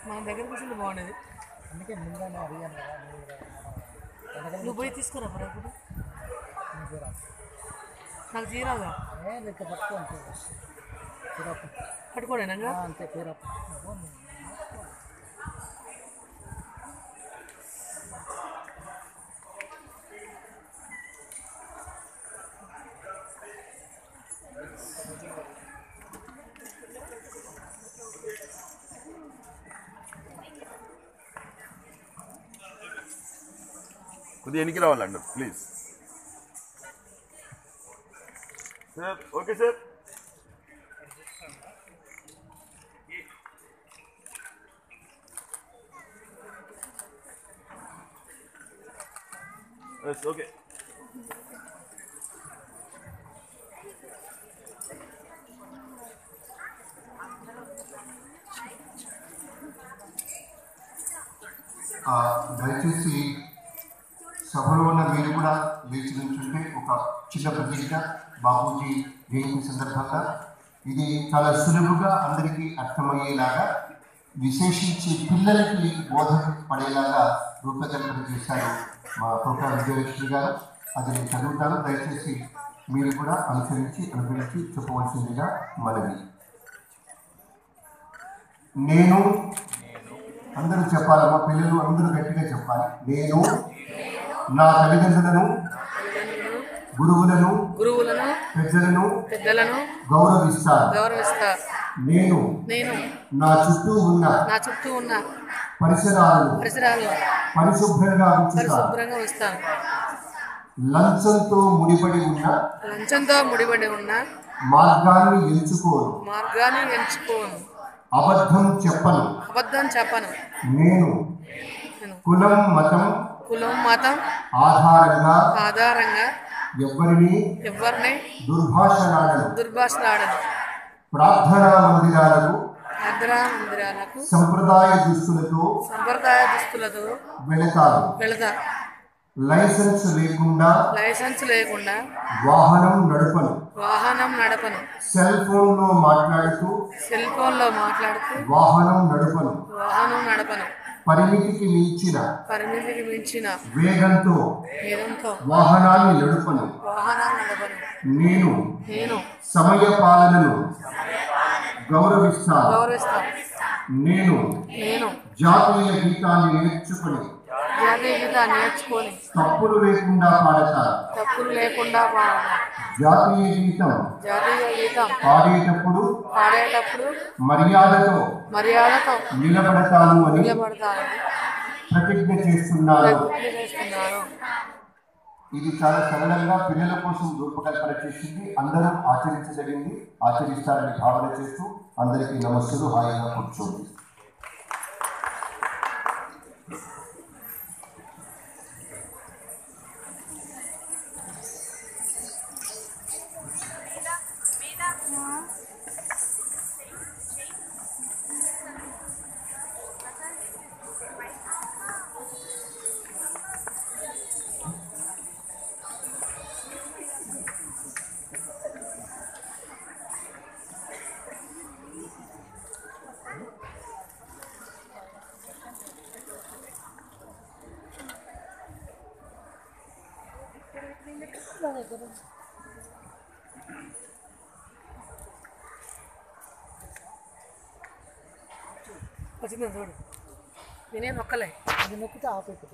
మన దగ్గర కూర్చుంటే బాగుండేది అందుకే ముందుగానే అడిగాను కదా మీరు కూడా వెనకాల నువ్వు పోయి తీసుకురా మరి ఇప్పుడు మీకు కూడా. నాకు తీరాగా ఏ లెక్క పట్టుకో అంతే పేరప్ప పట్టుకోడేనా అంతే పేరప్ప కొద్దిగా ఎనికి రావాలండి please sir okay sir yes okay ఆ, దయచేసి సభలో ఉన్న మీరు కూడా లేచి నుంచుంటే ఒక చిన్న ప్రతిజ్ఞ బాబూజీ జయంతి సందర్భంగా ఇది చాలా సులువుగా అందరికీ అర్థమయ్యేలాగా విశేషించి పిల్లలకి బోధ పడేలాగా రూపకల్పన చేశారు మా ప్రొఫెసర్ విజయలక్ష్మి గారు అది నేను చదువుతాను దయచేసి మీరు కూడా అనుసరించి అనుసరించి చెప్పవలసిందిగా మనవి నేను అందరూ చెప్పాలమ్మా పిల్లలు అందరూ గట్టిగా చెప్పాలి నేను నా తల్లిదండ్రులను గురువులను గురువులను పెద్దలను పెద్దలను గౌరవిస్తాను గౌరవిస్తా నేను నేను నా చుట్టూ ఉన్న నా చుట్టూ ఉన్న పరిసరాలను పరిసరాలను పరిశుభ్రంగా ఉంచుతాను పరిశుభ్రంగా ఉంచుతాను లంచంతో ముడిపడి ఉన్న లంచంతో ముడిపడి ఉన్న మార్గాన్ని ఎంచుకోను మార్గాన్ని ఎంచుకోను అబద్ధం చెప్పను అబద్ధం చెప్పను నేను నేను కులం మతం కులం మతం ఆధారంగా ఆధారంగా ఎవరిని ఎవరిని దుర్భాషలాడను దుర్భాషలాడను ప్రార్థనా మందిరాలకు ఆగ్రహ మందిరాలకు సంప్రదాయ దుస్తులతో సంప్రదాయ దుస్తులతో వెళతాను వెళతా లైసెన్స్ లేకుండా లైసెన్స్ లేకుండా వాహనం నడపను వాహనం నడపను సెల్ ఫోన్లో మాట్లాడుతూ సెల్ ఫోన్లో మాట్లాడుతూ వాహనం నడపను వాహనం నడపను పరిమితికి మించిన పరిమితికి మించిన వేగంతో వేదంతో వాహనాన్ని నడుపను వాహనం నడపను నేను నేను సమయ పాలనను గౌరవిస్తాను గౌరవిస్తాను నేను నేను జాతీయ గీతాన్ని నేర్చుకుని జాతీయ గీత నేర్చుకొని తప్పులు లేకుండా పాడతాను తప్పులు లేకుండా పాడాలి జాతీయ గీతం జాతీయ గీతం పాడేటప్పుడు పాడేటప్పుడు మర్యాదతో మర్యాదతో నిలబడతాను అని నిలబడతానని ప్రతిజ్ఞ చేస్తున్నాను ప్రతిజ్ఞ చేస్తున్నాను ఇది చాలా సరళంగా పిల్లల కోసం రూపకల్పన చేసింది అందరూ ఆచరించదగింది ఆచరిస్తారని భావన చేస్తూ అందరికీ నమస్సులు హాయిగా కూర్చోండి వచ్చింది చూడు నేనే నొక్కలే అది నొక్కితే ఆపైపోతుంది